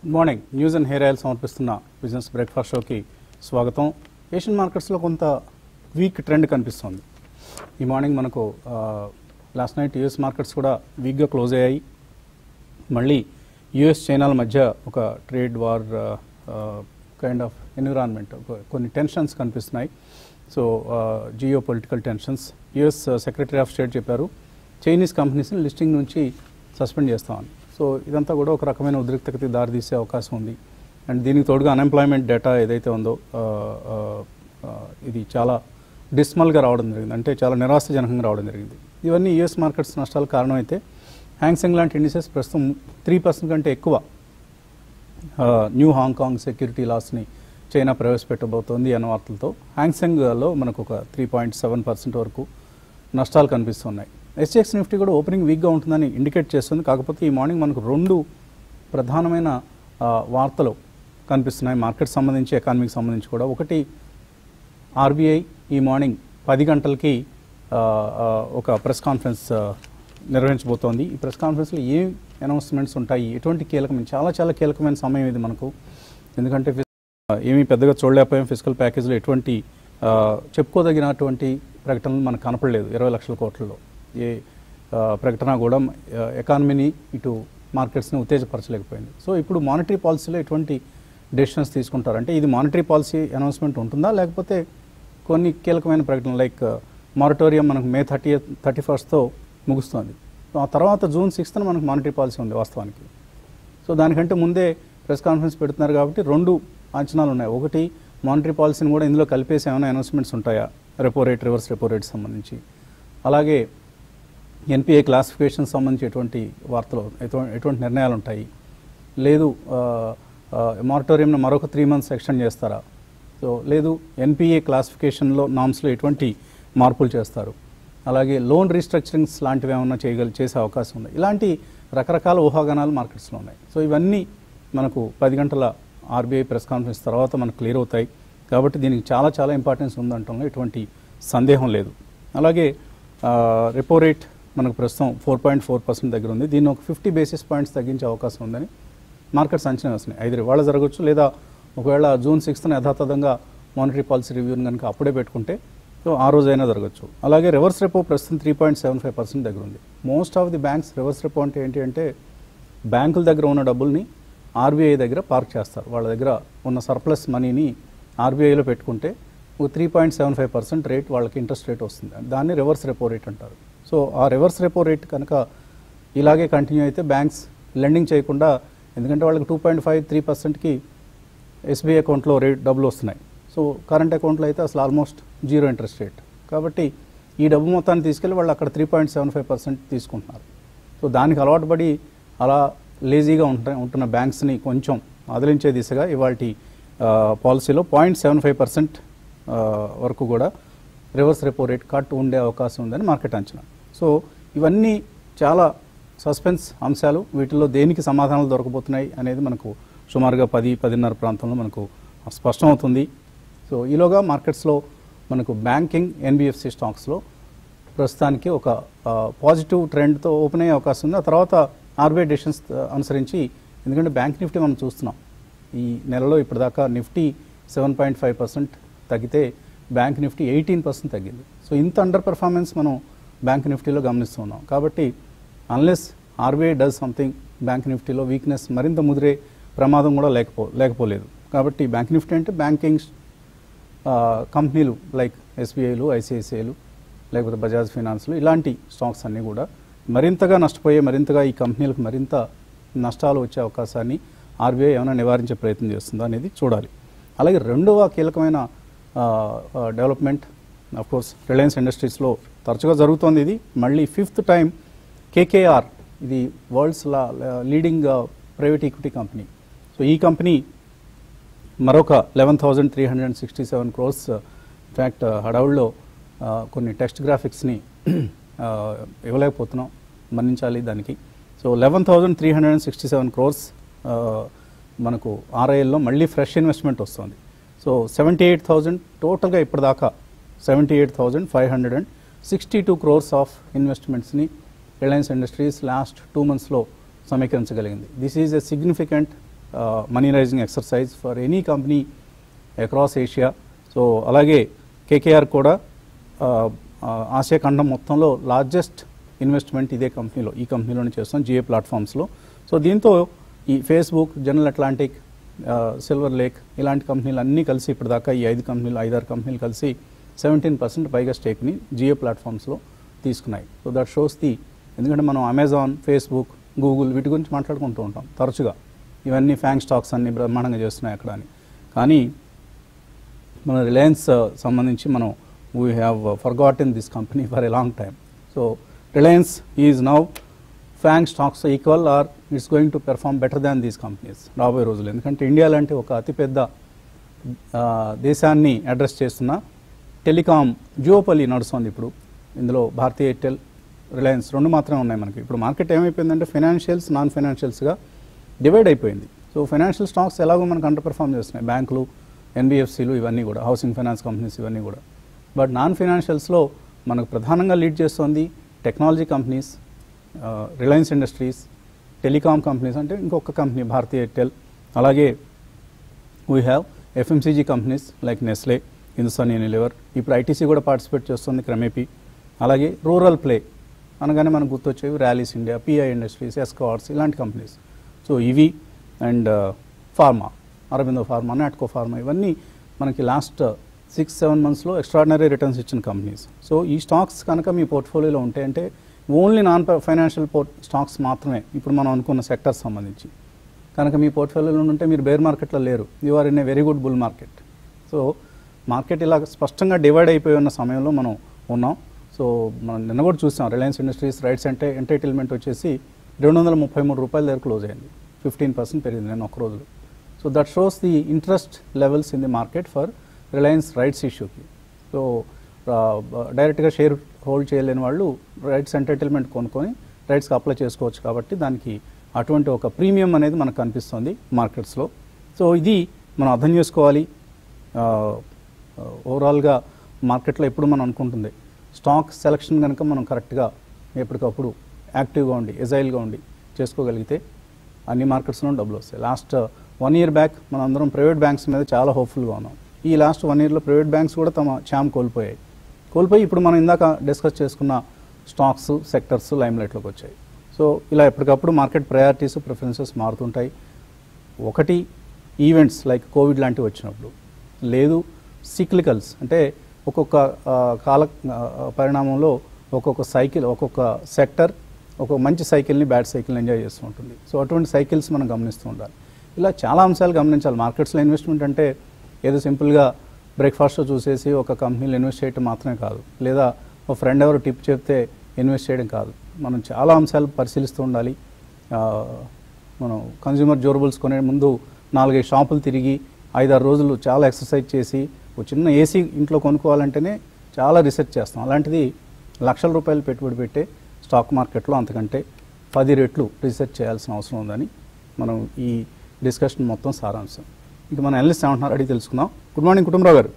Good morning news and hair oil సమర్పిస్తున్న business breakfast షోకి స్వాగతం ఏషియన్ మార్కెట్స్లో కొంత వీక్ ట్రెండ్ కనిపిస్తోంది ఈ మార్నింగ్ మనకు లాస్ట్ నైట్ యూఎస్ మార్కెట్స్ కూడా వీక్గా క్లోజ్ అయ్యాయి మళ్ళీ యుఎస్ చైనాల మధ్య ఒక trade war kind of environment కొన్ని టెన్షన్స్ కనిపిస్తున్నాయి so geo political tensions US secretary of state చెప్పారు చైనీస్ కంపెనీస్ని లిస్టింగ్ నుంచి సస్పెండ్ చేస్తామని సో ఇదంతా కూడా ఒక రకమైన ఉద్రిక్తతకి దారితీసే అవకాశం ఉంది అండ్ దీనికి తోడుగా అన్ఎంప్లాయ్మెంట్ డేటా ఏదైతే ఉందో ఆ, ఆ, ఆ, ఇది చాలా డిస్మల్గా రావడం జరిగింది అంటే చాలా నిరాశజనకంగా రావడం జరిగింది ఇవన్నీ యుఎస్ మార్కెట్స్ నష్టాల కారణమైతే హ్యాంగ్సెంగ్ లాంటి ఇండిసెస్ ప్రస్తుతం త్రీ పర్సెంట్ కంటే ఎక్కువ ఆ, న్యూ హాంకాంగ్ సెక్యూరిటీ లాస్ని చైనా ప్రవేశపెట్టబోతోంది అన్న వార్తలతో హ్యాంగ్సెంగ్లో మనకు ఒక త్రీ పాయింట్ సెవెన్ పర్సెంట్ వరకు నష్టాలు కనిపిస్తున్నాయి ఎస్ఎక్స్ నిఫ్టీ కూడా ఓపెనింగ్ వీక్గా ఉంటుందని ఇండికేట్ చేస్తుంది కాకపోతే ఈ మార్నింగ్ మనకు రెండు ప్రధానమైన ఆ, వార్తలు కనిపిస్తున్నాయి మార్కెట్ సంబంధించి ఎకానమీకి సంబంధించి కూడా ఒకటి ఆర్బీఐ ఈ మార్నింగ్ పది గంటలకి ఆ, ఆ, ఒక ప్రెస్ కాన్ఫరెన్స్ ఆ, నిర్వహించబోతోంది ఈ ప్రెస్ కాన్ఫరెన్స్లో ఏం అనౌన్స్మెంట్స్ ఉంటాయి ఎటువంటి కీలకమైన చాలా చాలా కీలకమైన సమయం ఇది మనకు ఎందుకంటే ఫిస్- ఆ, ఏమీ పెద్దగా చూడలేకపోయాం ఫిజికల్ ప్యాకేజ్లో ఎటువంటి ఆ, చెప్పుకోదగినటువంటి ప్రకటనలు మనకు కనపడలేదు ఇరవై లక్షల కోట్లలో ఏ ఆ, ప్రకటన కూడా ఆ, ఎకానమీని ఇటు మార్కెట్స్ని ఉత్తేజపరచలేకపోయింది సో ఇప్పుడు మానిటరీ పాలసీలో ఎటువంటి డెసిషన్స్ తీసుకుంటారు అంటే ఇది మానిటరీ పాలసీ అనౌన్స్మెంట్ ఉంటుందా లేకపోతే కొన్ని కీలకమైన ప్రకటనలు లైక్ మారటోరియం మనకు మే థర్టీ థర్టీ ఫస్ట్తో ముగుస్తుంది సో ఆ తర్వాత జూన్ సిక్స్త్న మనకు మానిటరీ పాలసీ ఉంది వాస్తవానికి సో దానికంటే ముందే ప్రెస్ కాన్ఫరెన్స్ పెడుతున్నారు కాబట్టి రెండు అంచనాలు ఉన్నాయి ఒకటి మానిటరీ పాలసీని కూడా ఇందులో కలిపేసి ఏమైనా అనౌన్స్మెంట్స్ ఉంటాయా repo rate reverse repo rate సంబంధించి అలాగే ఎన్పిఏ క్లాసిఫికేషన్ సంబంధించి ఎటువంటి వార్తలు ఎటువంటి ఎటువంటి నిర్ణయాలు ఉంటాయి లేదు మారటోరియంను మరొక త్రీ మంత్స్ ఎక్స్టెండ్ చేస్తారా సో లేదు ఎన్పిఏ క్లాసిఫికేషన్లో నామ్స్లో ఎటువంటి మార్పులు చేస్తారు అలాగే లోన్ రీస్ట్రక్చరింగ్స్ లాంటివి ఏమైనా చేయగల చేసే అవకాశం ఉంది ఇలాంటి రకరకాల ఊహాగానాలు మార్కెట్స్లో ఉన్నాయి సో ఇవన్నీ మనకు పది గంటల ఆర్బీఐ ప్రెస్ కాన్ఫరెన్స్ తర్వాత మనకు క్లియర్ అవుతాయి కాబట్టి దీనికి చాలా చాలా ఇంపార్టెన్స్ ఉందంటంలో ఎటువంటి సందేహం లేదు అలాగే రెపో రేట్ మనకు ప్రస్తుతం ఫోర్ పాయింట్ ఫోర్ పర్సెంట్ దగ్గర ఉంది దీన్ని ఒక ఫిఫ్టీ బేసిస్ పాయింట్స్ తగ్గించే అవకాశం ఉందని మార్కెట్స్ అంచనా వేస్తున్నాయి ఐదు ఇవాళ జరగవచ్చు లేదా ఒకవేళ జూన్ సిక్స్త్న యథాతథంగా మానిటరీ పాలసీ రివ్యూని కనుక అప్పుడే పెట్టుకుంటే సో ఆ రోజైనా జరగచ్చు అలాగే రివర్స్ రెపో ప్రస్తుతం three point seven five percent దగ్గర ఉంది most of the banks reverse repo అంటే ఏంటి అంటే బ్యాంకుల దగ్గర ఉన్న డబ్బుల్ని ఆర్బీఐ దగ్గర పార్క్ చేస్తారు వాళ్ళ దగ్గర ఉన్న సర్ప్లస్ మనీని ఆర్బీఐలో పెట్టుకుంటే ఒక three point seven five percent rate వాళ్ళకి ఇంట్రెస్ట్ రేట్ వస్తుంది దాన్ని రివర్స్ రెపో రేట్ అంటారు సో ఆ రివర్స్ రెపో రేట్ కనుక ఇలాగే కంటిన్యూ అయితే బ్యాంక్స్ లెండింగ్ చేయకుండా ఎందుకంటే వాళ్ళకి టూ పాయింట్ ఫైవ్ త్రీ పర్సెంట్కి ఎస్బీఐ అకౌంట్లో రేట్ డబ్బులు వస్తున్నాయి సో కరెంట్ అకౌంట్లో అయితే అసలు ఆల్మోస్ట్ జీరో ఇంట్రెస్ట్ రేట్ కాబట్టి ఈ డబ్బు మొత్తాన్ని తీసుకెళ్ళి వాళ్ళు అక్కడ three point seven five percent తీసుకుంటున్నారు సో దానికి అలవాటు పడి అలా లేజీగా ఉంట ఉంటున్న బ్యాంక్స్ని కొంచెం అదిలించే దిశగా ఇవాళ పాలసీలో పాయింట్ సెవెన్ ఫైవ్ పర్సెంట్ వరకు కూడా రివర్స్ రెపో రేట్ కట్ ఉండే అవకాశం ఉందని మార్కెట్ అంచనా సో ఇవన్నీ చాలా సస్పెన్స్ అంశాలు వీటిల్లో దేనికి సమాధానాలు దొరకబోతున్నాయి అనేది మనకు సుమారుగా పది పదిన్నర ప్రాంతంలో మనకు స్పష్టమవుతుంది సో ఈలోగా మార్కెట్స్లో మనకు బ్యాంకింగ్ ఎన్బిఎఫ్సి స్టాక్స్లో ప్రస్తుతానికి ఒక పాజిటివ్ ట్రెండ్తో ఓపెన్ అయ్యే అవకాశం ఉంది ఆ తర్వాత ఆర్బీఐ డెసిషన్స్ అనుసరించి ఎందుకంటే బ్యాంక్ నిఫ్టీ మనం చూస్తున్నాం ఈ నెలలో ఇప్పటిదాకా Nifty seven point five percent తగ్గితే బ్యాంక్ నిఫ్టీ ఎయిటీన్ పర్సెంట్ తగ్గింది సో ఇంత అండర్ పెర్ఫార్మెన్స్ మనం బ్యాంక్ నిఫ్టీలో గమనిస్తున్నాం కాబట్టి unless RBI does something bank నిఫ్టీలో వీక్నెస్ మరింత ముదిరే ప్రమాదం కూడా లేకపో లేకపోలేదు కాబట్టి బ్యాంక్ నిఫ్టీ అంటే బ్యాంకింగ్ ఆ, కంపెనీలు లైక్ ఎస్బీఐలు ఐసిఐసిఐలు లేకపోతే బజాజ్ ఫినాన్స్లు ఇలాంటి స్టాక్స్ అన్నీ కూడా మరింతగా నష్టపోయే మరింతగా ఈ కంపెనీలకు మరింత నష్టాలు వచ్చే అవకాశాన్ని ఆర్బీఐ ఏమైనా నివారించే ప్రయత్నం చేస్తుందా అనేది చూడాలి అలాగే రెండవ కీలకమైన ఆ, ఆ, డెవలప్మెంట్ కోర్స్ రిలయన్స్ ఇండస్ట్రీస్లో తరచుగా జరుగుతోంది ఇది మళ్ళీ ఫిఫ్త్ టైం కేకేఆర్ ఇది వరల్డ్స్ లా leading private equity company so ఈ కంపెనీ మరొక eleven thousand three hundred sixty seven crores in fact హడావుల్లో ఆ, కొన్ని టెక్స్ట్ గ్రాఫిక్స్ని ఆ, ఇవ్వలేకపోతున్నాం మన్నించాలి దానికి so eleven thousand three hundred and sixty seven crores మనకు ఆర్ఐఎల్లో మళ్ళీ ఫ్రెష్ ఇన్వెస్ట్మెంట్ వస్తుంది సో సెవెంటీ ఎయిట్ థౌజండ్ టోటల్గా ఇప్పటిదాకా seventy eight thousand five hundred and sixty two crores of ఇన్వెస్ట్మెంట్స్ని రిలయన్స్ ఇండస్ట్రీస్ లాస్ట్ టూ మంత్స్లో సమీకరించగలిగింది this is a significant money raising exercise for any company across Asia so అలాగే KKR కూడా ఆ, ఆ, Asia ఖండం మొత్తంలో లార్జెస్ట్ ఇన్వెస్ట్మెంట్ ఇదే కంపెనీలో ఈ కంపెనీలోనే చేస్తాం జిఏ ప్లాట్ఫామ్స్లో సో దీంతో ఈ ఫేస్బుక్ జనరల్ అట్లాంటిక్ ఆ, సిల్వర్ లేక్ ఇలాంటి కంపెనీలు అన్నీ కలిసి ఇప్పటిదాకా ఈ ఐదు కంపెనీలు ఐదారు కంపెనీలు కలిసి సెవెంటీన్ పర్సెంట్ పైగా స్టేక్ని జియో ప్లాట్ఫామ్స్లో తీసుకున్నాయి సో దట్ షోస్ ది ఎందుకంటే మనం అమెజాన్ ఫేస్బుక్ గూగుల్ వీటి గురించి మాట్లాడుకుంటూ ఉంటాం తరచుగా ఇవన్నీ ఫ్యాంక్ స్టాక్స్ అన్ని బ్రహ్మాండంగా చేస్తున్నాయి అక్కడ అని కానీ మన రిలయన్స్ ఆ, సంబంధించి మనం we have forgot in this company for a long time so Reliance is now FANG stocks equal or it's going to perform better than these companies రాబోయే రోజులు ఎందుకంటే ఇండియా లాంటి ఒక అతిపెద్ద ఆ, దేశాన్ని అడ్రస్ చేస్తున్న టెలికాం జియోపలి నడుస్తుంది ఇప్పుడు ఇందులో భారతీయ ఎయిర్టెల్ రిలయన్స్ రెండు మాత్రమే ఉన్నాయి మనకి ఇప్పుడు మార్కెట్ ఏమైపోయిందంటే ఫైనాన్షియల్స్ నాన్ ఫైనాన్షియల్స్గా డివైడ్ అయిపోయింది సో ఫైనాన్షియల్ స్టాక్స్ ఎలాగో మనకు అండర్ పెర్ఫామ్ చేస్తున్నాయి బ్యాంకులు ఎన్బిఎఫ్సిలు ఇవన్నీ కూడా హౌసింగ్ ఫైనాన్స్ కంపెనీస్ ఇవన్నీ కూడా బట్ నాన్ ఫైనాన్షియల్స్లో మనకు ప్రధానంగా లీడ్ చేస్తుంది technology companies Reliance Industries telecom companies అంటే ఇంకొక కంపెనీ భారతీయ ఎయిర్టెల్ అలాగే we have FMCG companies like Nestle Hindustan Unilever ఇప్పుడు ఐటీసీ కూడా పార్టిసిపేట్ చేస్తుంది క్రమేపీ అలాగే రూరల్ ప్లే అనగానే మనకు గుర్తొచ్చేవి Rallis India PI Industries Escorts ఇలాంటి కంపెనీస్ సో ఇవి and pharma Aurobindo pharma Natco pharma ఇవన్నీ మనకి లాస్ట్ సిక్స్ సెవెన్ మంత్స్లో ఎక్స్ట్రాడినరీ రిటర్న్స్ ఇచ్చిన కంపెనీస్ సో ఈ స్టాక్స్ కనుక మీ పోర్ట్ఫోలియోలో ఉంటే అంటే only non financial port stocks మాత్రమే ఇప్పుడు మనం అనుకున్న సెక్టర్స్ సంబంధించి కనుక మీ పోర్ట్ఫోలియోలో ఉంటే మీరు బేర్ మార్కెట్లో లేరు you are in a very good bull market so market ఇలా స్పష్టంగా డివైడ్ అయిపోయి ఉన్న సమయంలో మనం ఉన్నాం సో మనం నిన్న కూడా చూసాం రిలయన్స్ ఇండస్ట్రీస్ రైట్స్ అంటే ఎంటైటిల్మెంట్ వచ్చేసి రెండు వందల ముప్పై మూడు రూపాయల దగ్గర క్లోజ్ అయింది ఫిఫ్టీన్ పర్సెంట్ పెరిగింది నేను ఒక రోజులో so that shows the interest levels in the market for Reliance rights ఇష్యూకి సో డైరెక్ట్గా షేర్ హోల్డ్ చేయలేని వాళ్ళు రైట్స్ ఎంటైటిల్మెంట్ కొనుక్కొని రైట్స్కి అప్లై చేసుకోవచ్చు కాబట్టి దానికి అటువంటి ఒక ప్రీమియం అనేది మనకు కనిపిస్తుంది మార్కెట్స్లో సో ఇది మనం అర్థం చేసుకోవాలి ఓవరాల్గా మార్కెట్లో ఎప్పుడు మనం అనుకుంటుంది స్టాక్ సెలక్షన్ కనుక మనం కరెక్ట్గా ఎప్పటికప్పుడు యాక్టివ్గా ఉండి ఎజైల్గా ఉండి చేసుకోగలిగితే అన్ని మార్కెట్స్లో డబ్బులు వస్తాయి లాస్ట్ వన్ ఇయర్ బ్యాక్ మనం అందరం ప్రైవేట్ బ్యాంక్స్ మీద చాలా హోప్ఫుల్గా ఉన్నాం ఈ లాస్ట్ వన్ ఇయర్లో ప్రైవేట్ బ్యాంక్స్ కూడా తమ ఛామ్ కోల్పోయాయి కోల్పోయి ఇప్పుడు మనం ఇందాక డిస్కస్ చేసుకున్న స్టాక్స్ సెక్టర్స్ లైమ్లైట్లోకి వచ్చాయి సో ఇలా ఎప్పటికప్పుడు మార్కెట్ ప్రయారిటీస్ ప్రిఫరెన్సెస్ మారుతుంటాయి ఒకటి ఈవెంట్స్ లైక్ కోవిడ్ లాంటివి వచ్చినప్పుడు లేదు సిక్లికల్స్ అంటే ఒక్కొక్క ఆ, కాల ఆ, పరిణామంలో ఒక్కొక్క సైకిల్ ఒక్కొక్క సెక్టర్ ఒక మంచి సైకిల్ని బ్యాడ్ సైకిల్ని ఎంజాయ్ చేస్తూ ఉంటుంది సో అటువంటి సైకిల్స్ మనం గమనిస్తూ ఉండాలి ఇలా చాలా అంశాలు గమనించాలి మార్కెట్స్లో ఇన్వెస్ట్మెంట్ అంటే ఏదో సింపుల్గా బ్రేక్ఫాస్ట్లో చూసేసి ఒక కంపెనీలో ఇన్వెస్ట్ చేయడం మాత్రమే కాదు లేదా ఒక ఫ్రెండ్ ఎవరు టిప్ చెప్తే ఇన్వెస్ట్ చేయడం కాదు మనం చాలా అంశాలు పరిశీలిస్తూ ఉండాలి ఆ, మనం కన్జ్యూమర్ డ్యూరబుల్స్ కొనే ముందు నాలుగైదు షాపులు తిరిగి ఐదారు రోజులు చాలా ఎక్సర్సైజ్ చేసి ఒక చిన్న ఏసీ ఇంట్లో కొనుక్కోవాలంటేనే చాలా రీసెర్చ్ చేస్తాం అలాంటిది లక్షల రూపాయలు పెట్టుబడి పెట్టే స్టాక్ మార్కెట్లో అంతకంటే పది రెట్లు రీసెర్చ్ చేయాల్సిన అవసరం ఉందని మనం ఈ డిస్కషన్ మొత్తం సారాంశం ఇంకా మన ఎనలిస్ట్ ఏమంటున్నారు అడిగి తెలుసుకుందాం గుడ్ మార్నింగ్ కుటుంబరావు గారు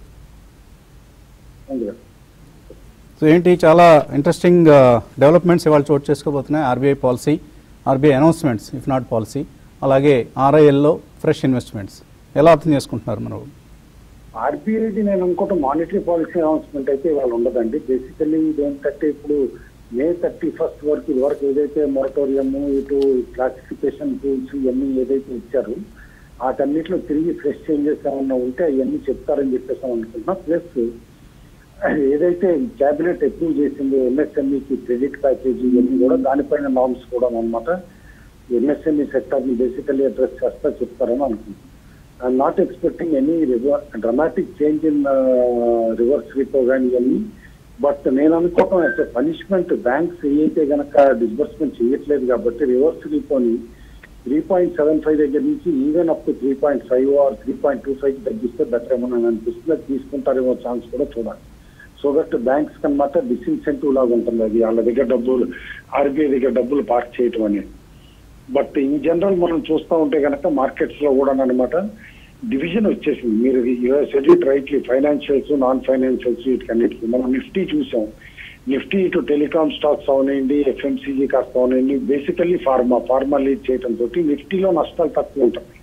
సో ఏంటి చాలా ఇంట్రెస్టింగ్ డెవలప్మెంట్స్ ఇవాళ చోటు చేసుకోబోతున్నాయి RBI policy RBI announcements if not policy అలాగే ఆర్ఐఎల్లో ఫ్రెష్ ఇన్వెస్ట్మెంట్స్ ఎలా అర్థం చేసుకుంటున్నారు మనం ఆర్బీఐది నేను అనుకుంటా మానిటరీ పాలసీ అనౌన్స్మెంట్ అయితే ఇవాళ ఉండదండి బేసికల్లీ ఇదేంటంటే ఇప్పుడు మే థర్టీ ఫస్ట్ వరకు ఇది వరకు ఏదైతే మొరటోరియం ఇటు క్లాసిఫికేషన్ రూల్స్ ఇవన్నీ ఏదైతే ఇచ్చారో వాటన్నిటిలో తిరిగి ఫ్రెష్ చేంజెస్ ఏమన్నా ఉంటే అవన్నీ చెప్తారని చెప్పేసి అనుకుంటున్నా ప్లస్ ఏదైతే క్యాబినెట్ అప్రూవ్ చేసిందో ఎంఎస్ఎంఈకి క్రెడిట్ ప్యాకేజీ ఇవన్నీ కూడా దానిపైన నామ్స్ కూడా అనమాట ఎంఎస్ఎంఈ సెక్టర్ ని బేసికల్లీ అడ్రస్ చేస్తా చెప్తారని అనుకుంటున్నాను I'm not expecting any dramatic change in reverse repo కానీ ఇవన్నీ బట్ నేను అనుకోవటం యాజ్ పనిష్మెంట్ బ్యాంక్స్ ఏదైతే గనక డిస్బర్స్మెంట్ చేయట్లేదు కాబట్టి రివర్స్ రిపోని త్రీ పాయింట్ సెవెన్ ఫైవ్ దగ్గర నుంచి even up to three point five or three point two five తగ్గిస్తే బెటర్ ఏమో అని అనిపిస్తుంది అది తీసుకుంటారేమో ఛాన్స్ కూడా చూడాలి సో దట్ బ్యాంక్స్ కనమాట డిస్ఇన్సెంటివ్ లాగా ఉంటుంది అది వాళ్ళ దగ్గర డబ్బులు ఆర్బీఐ దగ్గర డబ్బులు పార్క్ చేయటం అనేది బట్ ఇన్ జనరల్ మనం చూస్తూ ఉంటే కనుక మార్కెట్స్ లో కూడా అనమాట డివిజన్ వచ్చేసింది మీరు said it rightly financials non financials వీటికన్నిటికీ మనం నిఫ్టీ చూసాం నిఫ్టీ ఇటు టెలికామ్ స్టాక్స్ అవనండి ఎఫ్ఎంసీజీ కాస్త అవనండి బేసికల్లీ ఫార్మా ఫార్మా లీడ్ చేయడం తోటి నిఫ్టీలో నష్టాలు తక్కువ ఉంటాయి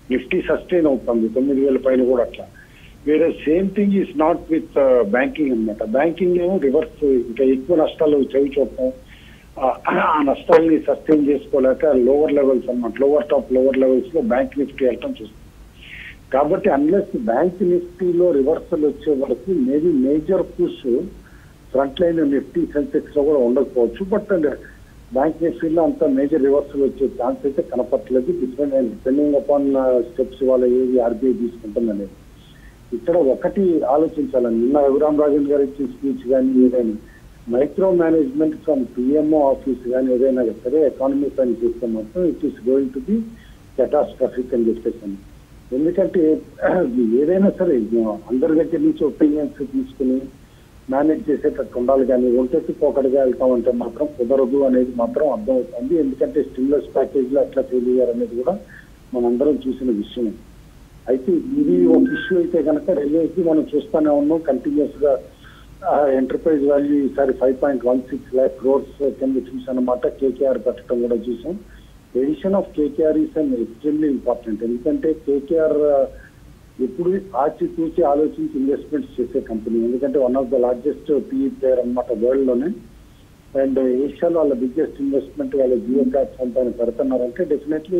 నిఫ్టీ సస్టైన్ అవుతుంది తొమ్మిది వేల పైన కూడా అట్లా వేరే same thing is not with banking అన్నమాట బ్యాంకింగ్ ఏమో రివర్స్ ఇంకా ఎక్కువ నష్టాలు చవి చూడటం ఆ, ఆ నష్టాల్ని సస్టైన్ చేసుకోలేక లోవర్ లెవెల్స్ అన్నమాట లోవర్ టాప్ లోవర్ లెవెల్స్ లో బ్యాంక్ నిఫ్టీ వెళ్ళటం చూస్తాం కాబట్టి అన్లెస్ బ్యాంక్ నిఫ్టీలో రివర్సల్ వచ్చే వరకు maybe major push front line Nifty Sensex లో కూడా ఉండకపోవచ్చు బట్ బ్యాంక్ నిఫ్టీలో అంత మేజర్ రివర్సల్ వచ్చే ఛాన్స్ అయితే కనపట్లేదు డిపెండ్ డిపెండింగ్ అపాన్ స్టెప్స్ వాళ్ళ ఏవి ఆర్బీఐ తీసుకుంటుందనేది ఇక్కడ ఒకటి ఆలోచించాలని నిన్న రఘురామ్ రాజన్ గారు ఇచ్చిన స్పీచ్ కానీ ఏదైనా micro management from PMO office కానీ ఏదైనా సరే ఎకానమీ పైన చేస్తే మాత్రం it is going to be catastrophic అని చెప్పేసి ఎందుకంటే ఏదైనా సరే అందరి దగ్గర నుంచి ఒపీనియన్స్ తీసుకుని మేనేజ్ చేసేటట్టు ఉండాలి కానీ ఒంటెత్తి పోకడిగా వెళ్తామంటే మాత్రం కుదరదు అనేది మాత్రం అర్థమవుతుంది ఎందుకంటే స్టిమ్యులస్ ప్యాకేజ్ లో ఎట్లా ఫెయిల్ అయ్యారు అనేది కూడా మనందరం చూసిన విషయం అయితే ఇది ఒక ఇష్యూ అయితే కనుక రైల్వేకి మనం చూస్తూనే ఉన్నాం కంటిన్యూస్ గా ఎంటర్ప్రైజ్ వాల్యూ ఈసారి five point one six lakh crores కింద చూసానమాట కేకేఆర్ పెట్టడం కూడా చూసాం edition of KKR is an extremely important ఎందుకంటే కేకేఆర్ ఎప్పుడు ఆచి తూచి ఆలోచించి ఇన్వెస్ట్మెంట్స్ చేసే కంపెనీ ఎందుకంటే one of the largest PE player అనమాట వరల్డ్ లోనే అండ్ ఏషియాలో వాళ్ళ బిగ్గెస్ట్ ఇన్వెస్ట్మెంట్ వాళ్ళ జియో ప్లాట్ఫామ్ పైన పెడుతున్నారంటే definitely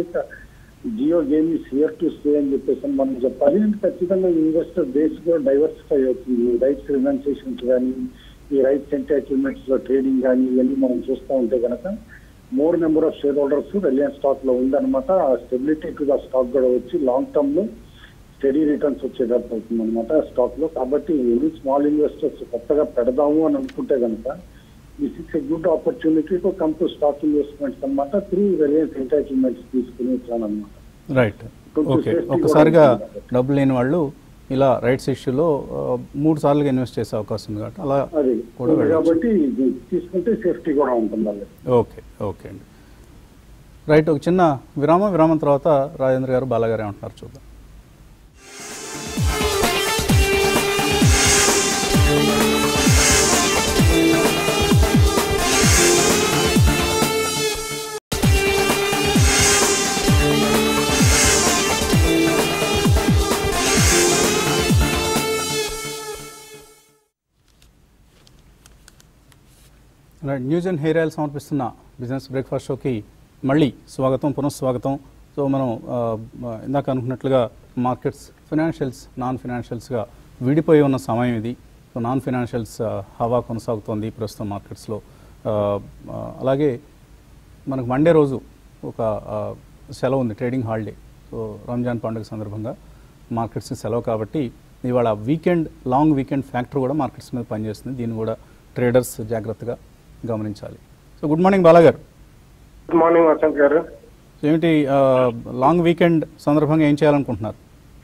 Jio game is here to stay అని చెప్పేసి మనం చెప్పాలి అండ్ ఖచ్చితంగా ఇన్వెస్టర్ బేస్ కూడా డైవర్సిఫై అవుతుంది రైట్స్ రినౌన్సియేషన్స్ కానీ ఈ రైట్స్ ఎంటైటిల్మెంట్స్ లో ట్రేడింగ్ కానీ ఇవన్నీ మనం చూస్తూ ఉంటే కనుక more number of share holders Reliance stock లో ఉందన్నమాట ఆ స్టెబిలిటీ టు ద స్టాక్ కూడా వచ్చి లాంగ్ టర్మ్ లో స్టడీ రిటర్న్స్ వచ్చేటట్టు అవుతుంది అనమాట స్టాక్ లో కాబట్టి ఎన్ని స్మాల్ ఇన్వెస్టర్స్ కొత్తగా పెడదాము అని అనుకుంటే కనుక this is a good opportunity to come to stock investments అనమాట త్రూ రిలయన్స్ ఎంటైటిల్మెంట్స్ తీసుకుని అనమాట రైట్ కొంచెం ఓకే safety ఒక్కసారిగా కూడా ఉంటుంది. డబ్బులు లేని వాళ్ళు ఇలా రైట్స్ ఇష్యూలో మూడు సార్లుగా ఇన్వెస్ట్ చేసే అవకాశం ఉంది కాబట్టి అలా అది కూడా వెళ్ళొచ్చు. కాబట్టి ఇది తీసుకుంటే సేఫ్టీ కూడా ఉంటుంది వాళ్ళకి ఓకే ఓకే అండి రైట్ ఒక చిన్న విరామం విరామం తర్వాత రాజేంద్ర గారు బాలగారు ఏమంటున్నారు చూద్దాం right news and hair oil సమర్పిస్తున్న బిజినెస్ బ్రేక్ఫాస్ట్ షోకి మళ్ళీ స్వాగతం పునఃస్వాగతం సో మనం ఆ, ఆ, ఇందాక అనుకున్నట్లుగా మార్కెట్స్ ఫినాన్షియల్స్ నాన్ ఫినాన్షియల్స్గా విడిపోయి ఉన్న సమయం ఇది సో నాన్ ఫినాన్షియల్స్ ఆ, హవా కొనసాగుతోంది ప్రస్తుతం మార్కెట్స్లో ఆ, ఆ, అలాగే మనకు మండే రోజు ఒక ఆ, సెలవు ఉంది ట్రేడింగ్ హాలిడే సో రంజాన్ పండుగ సందర్భంగా మార్కెట్స్కి సెలవు కాబట్టి ఇవాళ వీకెండ్ లాంగ్ వీకెండ్ ఫ్యాక్టర్ కూడా మార్కెట్స్ మీద పనిచేస్తుంది దీన్ని కూడా ట్రేడర్స్ జాగ్రత్తగా గమనించాలి సో గుడ్ మార్నింగ్ బాలా గారు గుడ్ మార్నింగ్ వసంత్ గారు సో ఏమిటి ఆ, లాంగ్ వీకెండ్ సందర్భంగా ఏం చేయాలనుకుంటున్నారు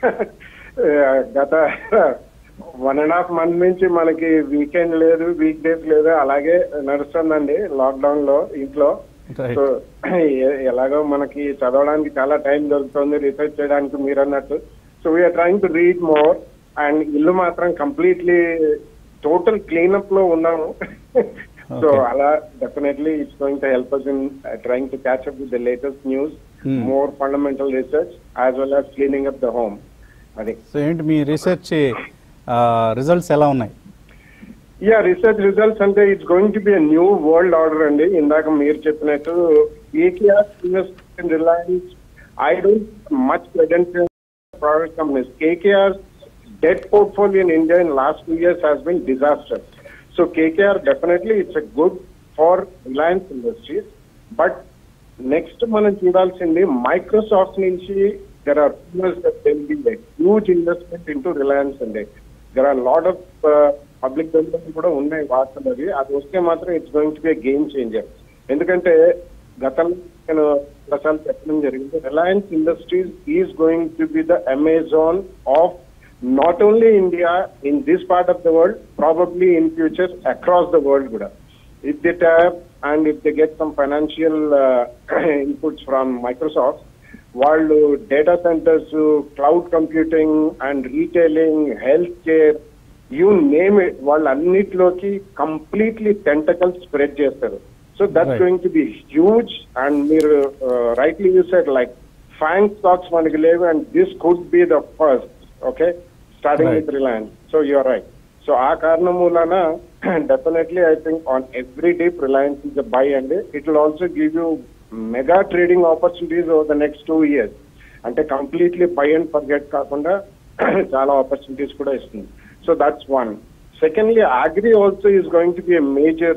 గత వన్ అండ్ హాఫ్ మంత్ నుంచి మనకి వీకెండ్ లేదు వీక్ డేస్ లేదు అలాగే నడుస్తుందండి లాక్డౌన్ లో ఇంట్లో Right. సో ఎ- ఎలాగో మనకి చదవడానికి చాలా టైం దొరుకుతుంది రీసెర్చ్ చేయడానికి మీరు అన్నట్టు so we're trying to read more and ఇల్లు మాత్రం కంప్లీట్లీ టోటల్ క్లీనప్ లో ఉన్నాము సో Okay. అలా definitely it's going to help us in trying to catch up with the latest news Hmm. More fundamental research as well as cleaning up the home అది so ఏంటి మీ research results ఎలా ఉన్నాయి yeah research results అంటే it's going to be new world order అండి ఇందాక మీరు చెప్పినట్టు AKR invest in Reliance I don't much credential private companies. KKR's debt portfolio in India in last two years has been disastrous. So KKR definitely it's a good for Reliance Industries, but next మనం చూడాల్సింది Microsoft నుంచి there are huge investment into Reliance అండి there are lot of public development కూడా ఉన్నాయి వార్తలు అవి అది వస్తే మాత్రం it's going to be game changer ఎందుకంటే గతంలో నేను ప్రసాద్ చెప్పడం జరిగింది Reliance Industries is going to be the Amazon of not only India in this part of the world probably in future across the world కూడా if they tap and if they get some financial uh, inputs from Microsoft, వాళ్ళు data centres cloud computing and retailing health care you name it వాళ్ళన్నిటిలోకి completely tentacle spread చేస్తారు so that's Right. Going to be huge and మీరు rightly you said like FANG stocks మనకి లేవు and this could be the first okay starting Right. With Reliance so you're right so ఆ కారణం మూలన definitely I think on every dip Reliance is buy అండి it will also give you mega trading opportunities over the next two years అంటే completely buy and forget కాకుండా చాలా opportunities కూడా ఇస్తుంది so that's one secondly agri also is going to be a major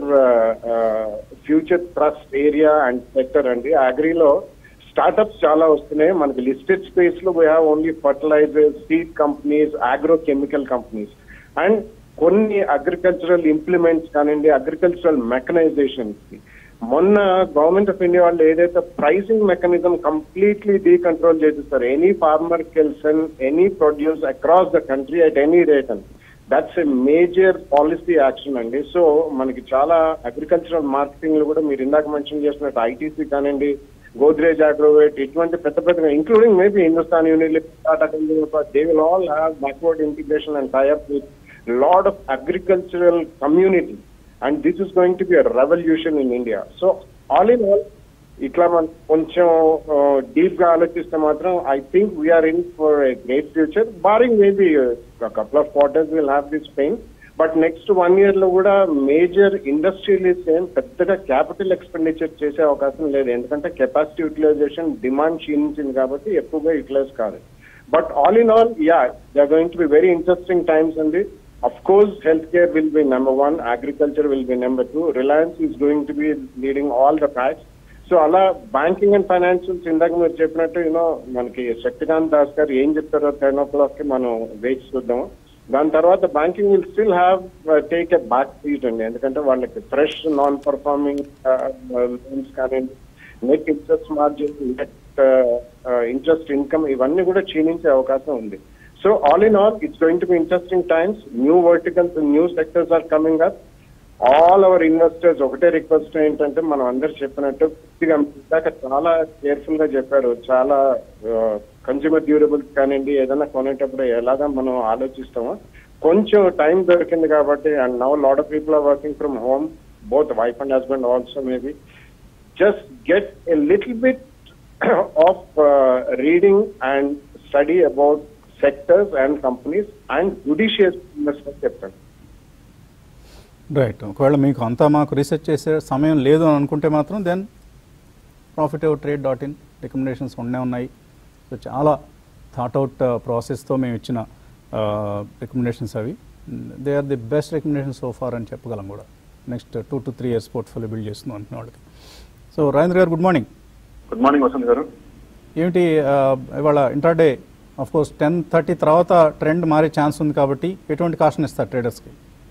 future trust area and sector అండి అగ్రిలో startups చాలా వస్తున్నాయి మనకి లిస్టెడ్ స్పేస్ లో we have only fertilisers seed companies agro chemical companies and కొన్ని agricultural implements కానివ్వండి agricultural mechanisations మొన్న government of India వాళ్ళు ఏదైతే ప్రైసింగ్ మెకానిజం కంప్లీట్లీ డీకంట్రోల్ చేసేస్తారు any farmer can sell any produce across the country at any rate అని that's a major policy action అండి so మనకి చాలా అగ్రికల్చరల్ మార్కెటింగ్ లో కూడా మీరు ఇందాక మెన్షన్ చేసినట్టు ఐటీసీ కానివ్వండి గోద్రేజ్ అగ్రోవేట్ ఇటువంటి పెద్ద పెద్ద including maybe Hindustan Unilever Tata consumer they will all have backward integration and tie up with lot of agricultural community and this is going to be revolution in India so all in all ఇట్లా మనం కొంచెం deep గా ఆలోచిస్తే మాత్రం I think we're in for a great future barring maybe couple of quarters will have this pain but next one year లో కూడా major industrialist ఏం పెద్దగా క్యాపిటల్ ఎక్స్పెండిచర్ చేసే అవకాశం లేదు ఎందుకంటే కెపాసిటీ యూటిలైజేషన్ డిమాండ్ క్షీణించింది కాబట్టి ఎక్కువగా యూటిలైజ్ కాదు but all in all yeah they are going to be very interesting times అండి Of course, healthcare will be number one, agriculture will be number two, Reliance is going to be leading all the packs. So అలా banking and financials ఇందాక మీరు చెప్పినట్టు you know మనకి శక్తికాంత్ దాస్ గారు ఏం చెప్తారో ten ఓ clock కి మనం వెయిట్ చూద్దాం దాని తర్వాత banking will still have take a back seat అండి ఎందుకంటే వాళ్ళకి ఫ్రెష్ నాన్ పర్ఫార్మింగ్ లోన్స్ కానీ net interest margin net interest income ఇవన్నీ కూడా క్షీణించే అవకాశం ఉంది so all in all it's going to be interesting times new verticals new sectors are coming up all our investors ఒకటే రిక్వెస్ట్ ఏంటంటే మనం అందరు చెప్పినట్టు పూర్తిగా ఇందాక చాలా కేర్ఫుల్ గా చెప్పారు చాలా కన్స్యూమర్ డ్యూరబుల్స్ కానివ్వండి ఏదైనా కొనేటప్పుడు ఎలాగా మనం ఆలోచిస్తామో కొంచెం టైం దొరికింది కాబట్టి and now lot of people are working from home both wife and husband also maybe just get a little bit of uh, reading and study about sectors and companies and judicious investment చెప్తాను right ఒకవేళ మీకు అంతా మాకు research చేసే సమయం లేదు అని అనుకుంటే మాత్రం then profit out trade dot in recommendations ఉండే ఉన్నాయి సో చాలా థాట్ అవుట్ ప్రాసెస్తో మేము ఇచ్చిన రికమెండేషన్స్ అవి they are the best recommendations so far అని చెప్పగలం కూడా next two to three years portfolio build చేస్తున్నాం అనుకున్న వాళ్ళకి so Rajendra garu good morning good morning Vasanth garu ఏమిటి ఆ, ఇవాళ intraday of course ten thirty తర్వాత ట్రెండ్ మారే ఛాన్స్ ఉంది కాబట్టి ఎటువంటి కాషన్ ఇస్తారు ట్రేడర్స్కి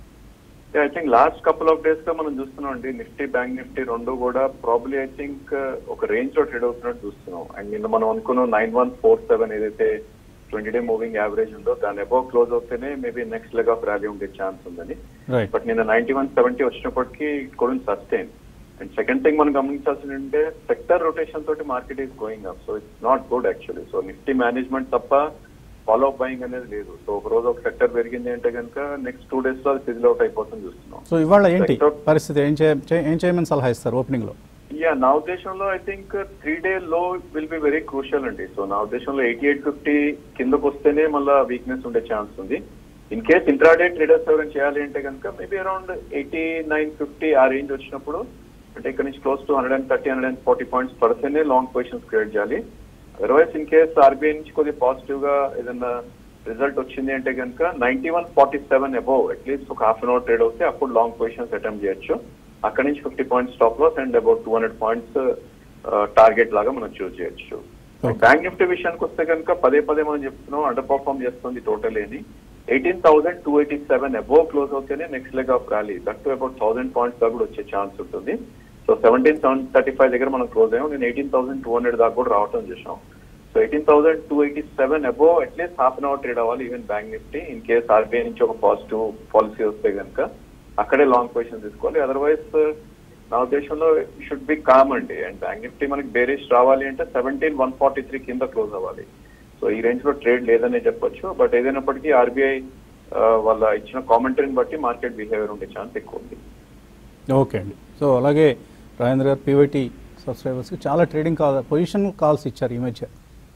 I think last couple of days గా మనం చూస్తున్నాం అండి నిఫ్టీ బ్యాంక్ నిఫ్టీ రెండు కూడా ప్రాబ్లీ ఐ థింక్ ఒక రేంజ్ లో ట్రేడ్ అవుతున్నట్టు చూస్తున్నాం అండ్ నిన్న మనం అనుకున్నాం నైన్ వన్ ఫోర్ సెవెన్ ఏదైతే ట్వంటీ డే మూవింగ్ యావరేజ్ ఉందో దాని అబౌవ్ క్లోజ్ అవుతేనే maybe next leg of rally ఉండే ఛాన్స్ ఉందని రైట్ బట్ నిన్న నైన్టీ వన్ సెవెంటీ వచ్చినప్పటికీ కూడా సస్టైన్ అండ్ సెకండ్ థింగ్ మనం గమనించాల్సింది అంటే సెక్టర్ రొటేషన్ తోటి market is going up so it's not good actually so Nifty management తప్ప ఫాలో అప్ బయింగ్ అనేది లేదు సో ఒక రోజు ఒక సెక్టర్ పెరిగింది అంటే కనుక నెక్స్ట్ టూ డేస్ లో అది ఫిజిల్ అవుట్ అయిపోతుంది చూస్తున్నాం సో ఇవాళ ఏంటి Sector- పరిస్థితి ఏం చే చే- ఏం చేయమని సలహా ఇస్తారు ఓపెనింగ్లో యా నా ఉద్దేశంలో ఐ థింక్ త్రీ డే లో విల్ బి వెరీ క్రూషియల్ అండి సో నా ఉద్దేశంలో ఎయిటీ ఎయిట్ ఫిఫ్టీ కిందకు వస్తేనే మళ్ళీ వీక్నెస్ ఉండే ఛాన్స్ ఉంది ఇన్ కేస్ ఇంట్రాడే ట్రేడర్స్ ఎవరైనా చేయాలి అంటే కనుక maybe around eighty nine fifty ఆ రేంజ్ వచ్చినప్పుడు అంటే ఇక్కడ నుంచి close to hundred and thirty hundred and forty points percent long positions create చేయాలి అదర్వైజ్ ఇన్ కేస్ ఆర్బీఐ నుంచి కొద్దిగా పాజిటివ్ గా ఏదైనా రిజల్ట్ వచ్చింది అంటే కనుక ninety one forty seven above at least ఒక హాఫ్ అన్ అవర్ ట్రేడ్ అవుతే అప్పుడు లాంగ్ పొజిషన్స్ అటెంప్ట్ చేయొచ్చు అక్కడ నుంచి fifty points stop loss and about two hundred points target లాగా మనం చూస్ చేయొచ్చు Okay. బ్యాంక్ నిఫ్టీ విషయానికి వస్తే కనుక పదే పదే మనం చెప్తున్నాం అండర్ పర్ఫార్మ్ చేస్తుంది టోటల్ అని eighteen thousand two eighty seven above close అవుతేనే next leg of rally that about thousand points దాకా కూడా వచ్చే ఛాన్స్ ఉంటుంది so seventeen seven thirty five దగ్గర మనం క్లోజ్ అయ్యాం నేను ఎయిటీన్ థౌసండ్ టూ హండ్రెడ్ దాకా కూడా రావటం చూసాం so eighteen thousand two eighty seven above at least half an hour trade అవ్వాలి even bank Nifty in case RBI నుంచి ఒక పాజిటివ్ పాలసీ వస్తే కనుక అక్కడే లాంగ్ పొజిషన్ తీసుకోవాలి అదర్వైజ్ నా ఉద్దేశంలో షుడ్ బి కామ్ అండి అండ్ బ్యాంక్ నిఫ్టీ మనకి బేరిష్ రావాలి అంటే సెవెంటీన్ వన్ ఫార్టీ త్రీ కింద క్లోజ్ అవ్వాలి సో ఈ రేంజ్ లో ట్రేడ్ లేదనే చెప్పొచ్చు బట్ ఏదైనప్పటికీ ఆర్బీఐ వాళ్ళ ఇచ్చిన కామెంటరీని బట్టి మార్కెట్ బిహేవియర్ ఉండే ఛాన్స్ ఎక్కువ ఉంది ఓకే అండి సో అలాగే రాజేంద్ర గారు పీవైటీ సబ్స్క్రైబర్స్కి చాలా ట్రేడింగ్ కాల్ పొజిషన్ కాల్స్ ఇచ్చారు ఈ మధ్య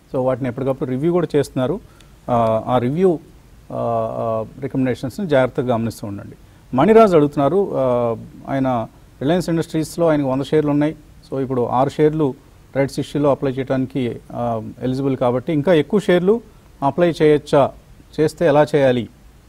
సో వాటిని ఎప్పటికప్పుడు రివ్యూ కూడా చేస్తున్నారు ఆ, ఆ రివ్యూ రికమెండేషన్స్ని జాగ్రత్తగా గమనిస్తూ ఉండండి మణిరాజ్ అడుగుతున్నారు ఆ, ఆయన రిలయన్స్ ఇండస్ట్రీస్లో ఆయనకు వంద షేర్లు ఉన్నాయి సో ఇప్పుడు ఆరు షేర్లు రైట్స్ ఇష్యూలో అప్లై చేయడానికి ఎలిజిబుల్ కాబట్టి ఇంకా ఎక్కువ షేర్లు అప్లై చేయొచ్చా చేస్తే ఎలా చేయాలి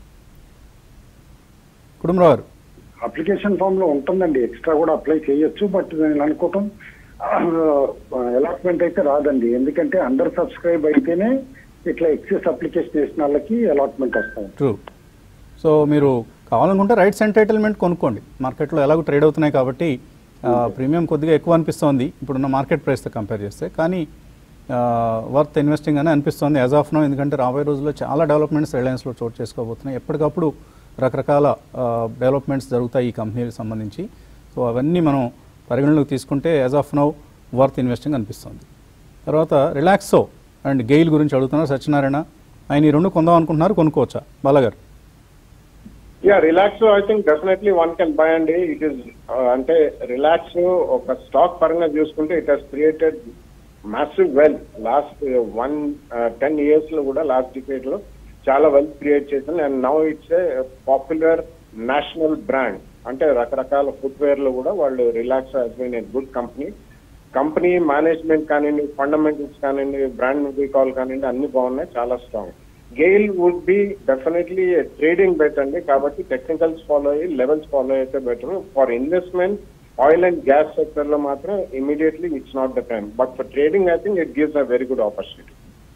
కుటుంబరావు గారు అప్లికేషన్ ఫామ్ లో ఉంటుందండి ఎక్స్ట్రా కూడా అప్లై చేయొచ్చు బట్ నేను అనుకోవటం అలాట్మెంట్ అయితే రాదండి ఎందుకంటే అండర్ సబ్స్క్రైబ్ అయితేనే ఇట్లా ఎక్సెస్ అప్లికేషన్ వేసిన వాళ్ళకి అలాట్మెంట్ వస్తుంది ట్రూ సో మీరు కావాలనుకుంటే రైట్స్ ఎంటైటిల్మెంట్ కొనుక్కోండి మార్కెట్లో ఎలాగో ట్రేడ్ అవుతున్నాయి కాబట్టి ప్రీమియం కొద్దిగా ఎక్కువ అనిపిస్తోంది ఇప్పుడున్న మార్కెట్ ప్రైస్తో కంపేర్ చేస్తే కానీ వర్త్ ఇన్వెస్టింగ్ అని అనిపిస్తోంది యాజ్ ఆఫ్ నో ఎందుకంటే రాబోయే రోజుల్లో చాలా డెవలప్మెంట్స్ రిలయన్స్లో చోటు చేసుకోబోతున్నాయి ఎప్పటికప్పుడు రకరకాల డెవలప్మెంట్స్ జరుగుతాయి ఈ కంపెనీకి సంబంధించి సో అవన్నీ మనం పరిగణలోకి తీసుకుంటే as of now worth investing అనిపిస్తుంది తర్వాత రిలాక్సో అండ్ గెయిల్ గురించి అడుగుతున్నారు సత్యనారాయణ ఆయన ఈ రెండు కొందాం అనుకుంటున్నారు కొనుక్కోవచ్చా బాలగారు yeah Relaxo I think definitely one can buy అండి ఇట్ ఇస్ అంటే రిలాక్స్ ఒక స్టాక్ పరంగా చూసుకుంటే it has created massive wealth last one ten years లో కూడా లాస్ట్ డికేట్ లో చాలా వెల్త్ క్రియేట్ చేసింది and now it's a popular national brand అంటే రకరకాల ఫుట్వేర్ లో కూడా వాళ్ళు Relaxo has been a good company company management కానివ్వండి ఫండమెంటల్స్ కానివ్వండి బ్రాండ్ రీకాల్ కానివ్వండి అన్ని బాగున్నాయి చాలా strong GAIL would be definitely trading bet అండి కాబట్టి టెక్నికల్స్ ఫాలో అయ్యి లెవెల్స్ ఫాలో అయితే better for investment oil and gas sector లో మాత్రం immediately it's not the time but for trading I think it gives a very good opportunity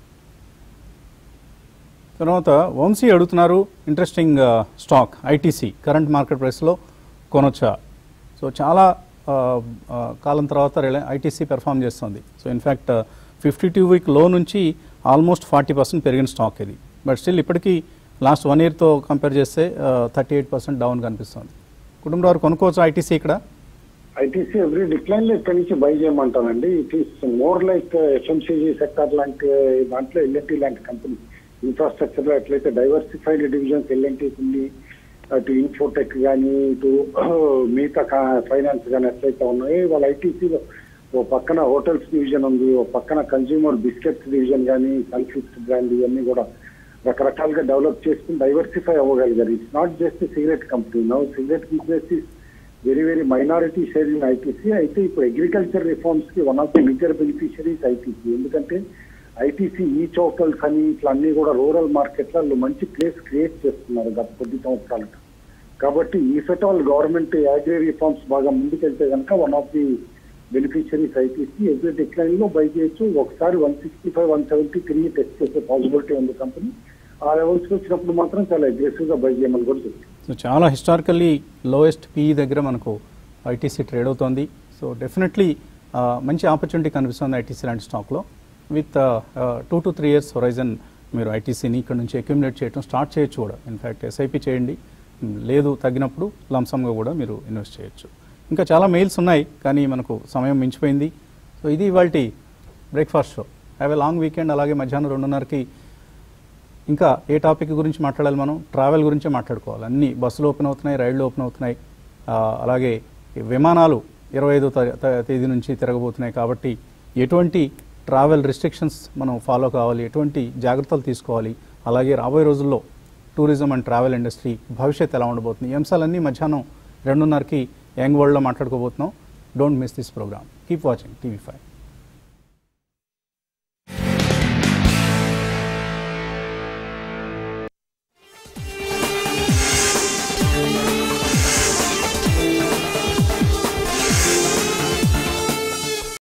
తర్వాత వంశీ అడుగుతున్నారు interesting stock ITC current market ప్రైస్లో కొనొచ్చా so చాలా ఆ, ఆ, కాలం తర్వాత ఐటీసీ పెర్ఫామ్ చేస్తుంది so in fact fifty two week లో నుంచి ఆల్మోస్ట్ ఫార్టీ పర్సెంట్ పెరిగిన స్టాక్ ఇది బట్ స్టిల్ ఇప్పటికీ లాస్ట్ వన్ ఇయర్తో కంపేర్ చేస్తే థర్టీ ఎయిట్ పర్సెంట్ డౌన్ కనిపిస్తుంది కుటుంబంలో కొనుక్కోవచ్చు ఐటీసీ ఇక్కడ ఐటీసీ ఎవ్రీ డిక్లైన్ లో ఇక్కడి నుంచి బై చేయమంటానండి it is more like FMCG sector లాంటి దాంట్లో ఎల్ఎన్టీ లాంటి కంపెనీ ఇన్ఫ్రాస్ట్రక్చర్ లో ఎట్లయితే డైవర్సిఫైడ్ డివిజన్స్ ఎల్ఎన్టీ ఉంది అటు ఇన్ఫోటెక్ కానీ ఇటు మిగతా ఫైనాన్స్ కానీ ఎట్లయితే ఉన్నాయో వాళ్ళ ఐటీసీలో ఓ పక్కన హోటల్స్ డివిజన్ ఉంది ఓ పక్కన కన్స్యూమర్ బిస్కెట్స్ డివిజన్ కానీ సన్ఫిక్స్ బ్రాండ్ ఇవన్నీ కూడా రకరకాలుగా డెవలప్ చేసుకుని డైవర్సిఫై అవ్వగలిగారు it's not just cigarette company now cigarette business is very very minority share in ITC అయితే ఇప్పుడు అగ్రికల్చర్ రిఫార్మ్స్ కి one of the major beneficiaries ITC ఎందుకంటే ఐటీసీ ఈ చౌకల్స్ అని ఇట్లా అన్ని కూడా రూరల్ మార్కెట్లలో మంచి ప్లేస్ క్రియేట్ చేస్తున్నారు గత కొద్ది సంవత్సరాలుగా కాబట్టి ఈ if at all government agri reforms బాగా ముందుకెళ్తే కనుక one of the beneficiaries ITC every decline లో బై చేయొచ్చు ఒకసారి one sixty five one seventy తిరిగి టెస్ట్ చేసే పాసిబిలిటీ ఉంది కంపెనీ ఆ లెవెల్స్ వచ్చినప్పుడు మాత్రం చాలా అగ్రెసివ్ గా బై చేయమని కూడా చెప్తాను సో చాలా హిస్టారికల్లీ లోయెస్ట్ పీఈ దగ్గర మనకు ఐటీసీ ట్రేడ్ అవుతోంది సో డెఫినెట్లీ మంచి ఆపర్చునిటీ కనిపిస్తుంది ఐటీసీ లాంటి స్టాక్లో with two to three years horizon మీరు ఐటీసీని ఇక్కడ నుంచి అక్యుములేట్ చేయడం స్టార్ట్ చేయొచ్చు కూడా ఇన్ఫ్యాక్ట్ ఎస్ఐపి చేయండి మ్, లేదు తగ్గినప్పుడు లంసమ్గా కూడా మీరు ఇన్వెస్ట్ చేయొచ్చు ఇంకా చాలా మెయిల్స్ ఉన్నాయి కానీ మనకు సమయం మించిపోయింది సో ఇది ఇవాళ breakfast show have a long weekend అలాగే మధ్యాహ్నం రెండున్నరకి ఇంకా ఏ టాపిక్ గురించి మాట్లాడాలి మనం ట్రావెల్ గురించే మాట్లాడుకోవాలి అన్ని బస్సులు ఓపెన్ అవుతున్నాయి రైళ్లు ఓపెన్ అవుతున్నాయి ఆ, అలాగే ఈ విమానాలు ఇరవై ఐదో తేదీ నుంచి తిరగబోతున్నాయి కాబట్టి ఎటువంటి ట్రావెల్ రిస్ట్రిక్షన్స్ మనం ఫాలో కావాలి ఎటువంటి జాగ్రత్తలు తీసుకోవాలి అలాగే రాబోయే రోజుల్లో టూరిజం అండ్ ట్రావెల్ ఇండస్ట్రీ భవిష్యత్ ఎలా ఉండబోతుంది ఈ అంశాలన్నీ మధ్యాహ్నం రెండున్నరకి యంగ్ వరల్డ్లో మాట్లాడుకోబోతున్నాం don't miss this program keep watching TV five